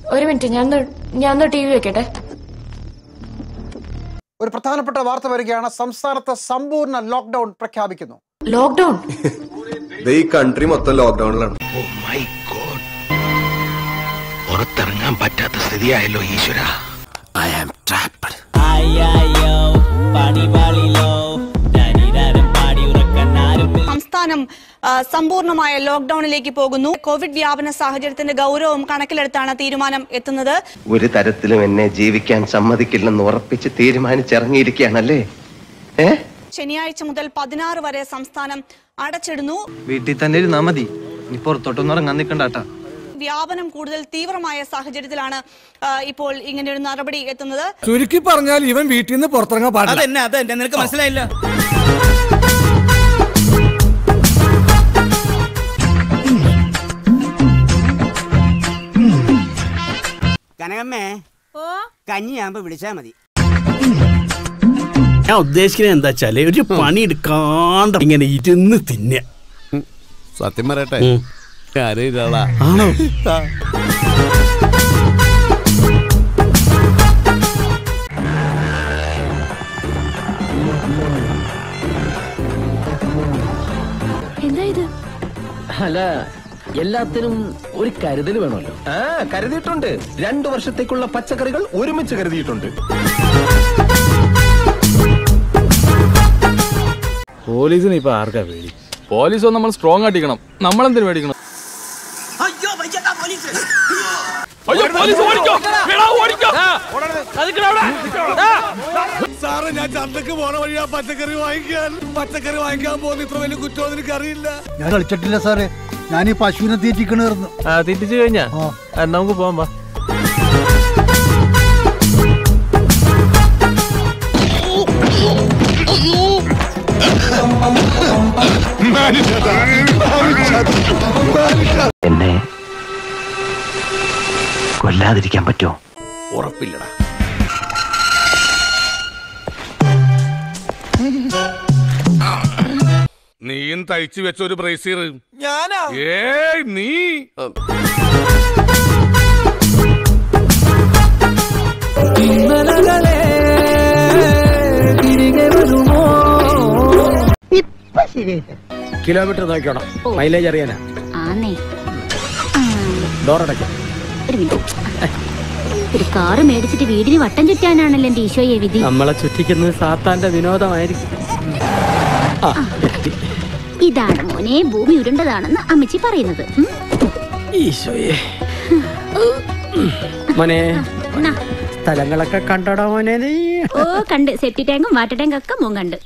ഒരു മിനിറ്റ് ഞാൻ ഞാൻ ടി വി വെക്കട്ടെ ഒരു പ്രധാനപ്പെട്ട വാർത്ത വരികയാണ് സംസ്ഥാനത്ത് സമ്പൂർണ്ണ ലോക്ക്ഡൌൺ പ്രഖ്യാപിക്കുന്നു ലോക്ക്ഡൌൺ ഈ കൺട്രി മൊത്തം ലോക്ക്ഡൌണിലാണ് പുറത്തിറങ്ങാൻ പറ്റാത്ത സ്ഥിതിയായല്ലോ ഈശ്വര ഐ ആം ട്രാപ്ഡ് സംസ്ഥാനം ആ, സമ്പൂർണ്ണമായ ലോക്ഡൌണിലേക്ക് പോകുന്നു കോവിഡ് വ്യാപന സാഹചര്യത്തിന്റെ ഗൗരവം കണക്കിലെടുത്താണ് തീരുമാനം എത്തുന്നത് ഒരു തരത്തിലും എന്നെ ജീവിക്കാൻ സമ്മതിക്കില്ലെന്ന് ഉറപ്പിച്ച് തീരുമാനിച്ചിറങ്ങിയിരിക്കുകയാണല്ലേ ഏ ശനിയാഴ്ച മുതൽ പതിനാറ് വരെ സംസ്ഥാനം അടച്ചിടുന്നു വീട്ടിൽ തന്നെ ഇരുന്നാ മതി ഇനി പുറത്തോട്ടൊന്നും ഇറങ്ങാൻ നിൽക്കണ്ടാട്ടാ വ്യാപനം കൂടുതൽ തീവ്രമായ സാഹചര്യത്തിലാണ് ആ, ഇപ്പോൾ ഇങ്ങനെ ഒരു നടപടി എത്തുന്നത് ചുരുക്കി പറഞ്ഞാൽ ഇവൻ വീട്ടിൽ നിന്ന് പുറത്തിറങ്ങാൻ പാടില്ല അതെന്നെ അതെന്നെ നിനക്ക് മനസ്സിലായില്ല കനകമ്മേ കഞ്ഞിയാകുമ്പോ വിളിച്ചാ മതി ഞാൻ ഉദ്ദേശിക്കുന്നത് എന്താ വെച്ചാല് ഒരു പണി എടുക്കാണ്ട് ഇങ്ങനെ ഇരുന്ന് തിന്ന സത്യം പറയട്ടെ ആണോ എന്താ ഇത് അല്ല എല്ലാത്തിനും ഒരു കരുതൽ വേണമല്ലോ ആ കരുതിയിട്ടുണ്ട് രണ്ടു വർഷത്തേക്കുള്ള പച്ചക്കറികൾ ഒരുമിച്ച് കരുതിയിട്ടുണ്ട് പോലീസിന് ഇപ്പൊ ആർക്കാ പേടി പോലീസ് നമ്മൾ സ്ട്രോങ് ആട്ടിക്കണം നമ്മളെന്തിനു പേടിക്കണം സാറ് ഞാൻ ചന്തക്ക് പോണ വഴിയാ പച്ചക്കറി വാങ്ങിക്കാൻ പച്ചക്കറി വാങ്ങിക്കാൻ പോകുന്ന ഇത്ര വലിയ കുറ്റം എനിക്ക് അറിയില്ല ഞാൻ കളിച്ചിട്ടില്ല സാറേ ഞാൻ ഈ പശുവിനെ തീറ്റിക്കണായിരുന്നു ആ തിരിച്ചു കഴിഞ്ഞാ നമുക്ക് പോവാൻ പാ എന്നെ കൊല്ലാതിരിക്കാൻ പറ്റുമോ ഉറപ്പില്ലടാ നീയും തയ്ച്ചു വെച്ച ഒരു ബ്രേസീർ ഞാനാ ഏയ് നീ കിലോമീറ്റർ നോക്കിയോണം മൈലേജ് അറിയാനാ ആന്നേ ഡോറടയ്ക്കാം ഒരു മിനിറ്റ് ഒരു കാറ് മേടിച്ചിട്ട് വീടിന് വട്ടം ചുറ്റാനാണല്ലോ എന്റെ ഈശോയെ വിധി നമ്മളെ ചുറ്റിക്കുന്നത് സാത്താന്റെ വിനോദമായിരിക്കും ഇതാണ് മോനെ ഭൂമി ഉരുണ്ടതാണെന്ന് അമ്മച്ചി പറയുന്നത് ഉം. ഈശോയെ മോനെ എന്നാ, സ്ഥലങ്ങളൊക്കെ കണ്ടോടാ മോനെ നീ ഓ കണ്ട് സെപ്റ്റി ടാങ്കും വാട്ടർ ടാങ്കും ഒക്കെ മോൻ കണ്ട്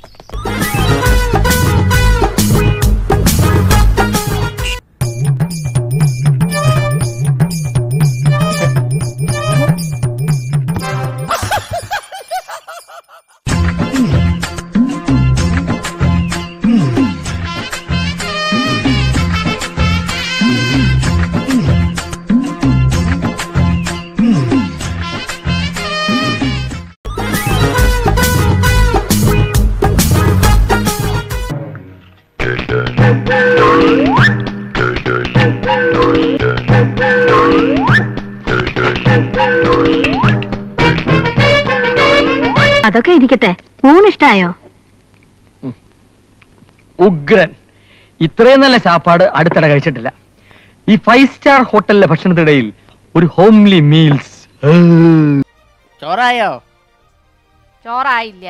അതൊക്കെ ഇരിക്കട്ടെ ഊണിഷ്ടായോ ഉഗ്രൻ ഇത്രയും നല്ല ചാപ്പാട് അടുത്തിടെ കഴിച്ചിട്ടില്ല ഈ ഫൈവ് സ്റ്റാർ ഹോട്ടലിലെ ഭക്ഷണത്തിനിടയിൽ ഒരു ഹോംലി മീൽസ് ചോറായോ ചോറായില്ല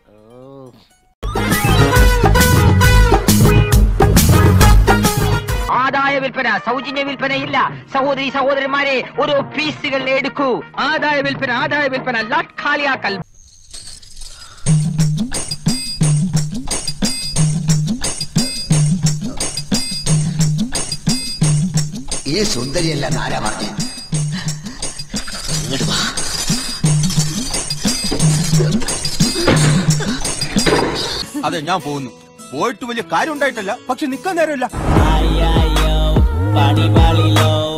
ആദായ വിൽപ്പന സൗജന്യ വിൽപ്പന ഇല്ല സഹോദരി സഹോദരന്മാരെ ഓരോ പീസുകൾ എടുക്കൂ ആദായ വിൽപ്പന ആദായ വിൽപ്പന ലാട്ട് ഖാലിയാക്കൽ ഈ സുന്ദരിയല്ല ആരാ പറഞ്ഞു ഇങ്ങോട്ട് വാ അതെ ഞാൻ പോകുന്നു പോയിട്ട് വലിയ കാര്യം ഉണ്ടായിട്ടല്ല പക്ഷെ നിക്കാൻ നേരമില്ല പാടി പാളിലോ